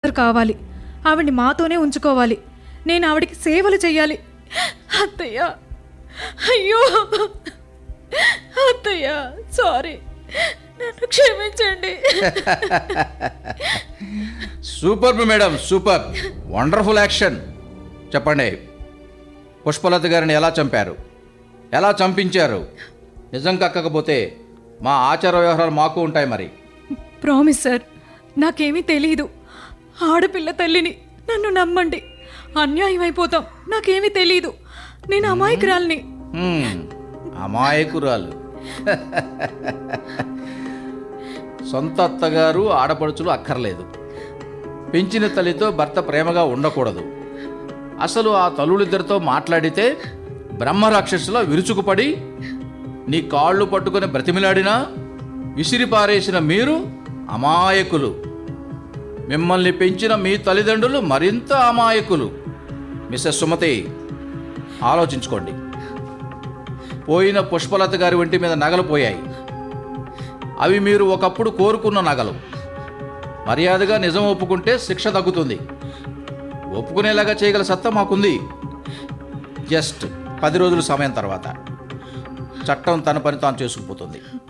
కూతురు కావాలి ఆవిడ్ని మాతోనే ఉంచుకోవాలి నేను ఆవిడికి సేవలు చెయ్యాలి అత్తయ్య అయ్యో అత్తయ్య సారీ నన్ను క్షమించండి super madam super wonderful action చెప్పండి పుష్పలత గారిని ఎలా చంపారు ఎలా చంపించారు నిజం కక్కకపోతే మా ఆచార వ్యవహారాలు మాకు ఉంటాయి మరి ప్రామిస్ సార్ నాకేమీ తెలీదు ఆడపిల్ల తల్లిని నన్ను నమ్మండి అన్యాయం అయిపోతాం నాకేమీ తెలీదు నేను అమాయకురాల్ని హ్మ్, అమాయకురాలు సొంత అత్తగారు ఆడపడుచులు అక్కర్లేదు పెంచిన తల్లితో భర్త ప్రేమగా ఉండకూడదు అసలు ఆ తల్లులిద్దరితో మాట్లాడితే బ్రహ్మరాక్షసులా విరుచుకుపడి నీ కాళ్ళు పట్టుకొని బ్రతిమిలాడినా విసిరి పారేసిన మీరు అమాయకులు మిమ్మల్ని పెంచిన మీ తల్లిదండ్రులు మరింత అమాయకులు మిస్సెస్ సుమతి ఆలోచించుకోండి పోయిన పుష్పలత గారి ఒంటి మీద నగలు పోయాయి అవి మీరు ఒకప్పుడు కోరుకున్న నగలు మర్యాదగా నిజం ఒప్పుకుంటే శిక్ష తగ్గుతుంది ఒప్పుకునేలాగా చేయగల సత్తా మాకుంది జస్ట్ పది రోజుల సమయం తర్వాత చట్టం తన పని తాను చేసుకుపోతుంది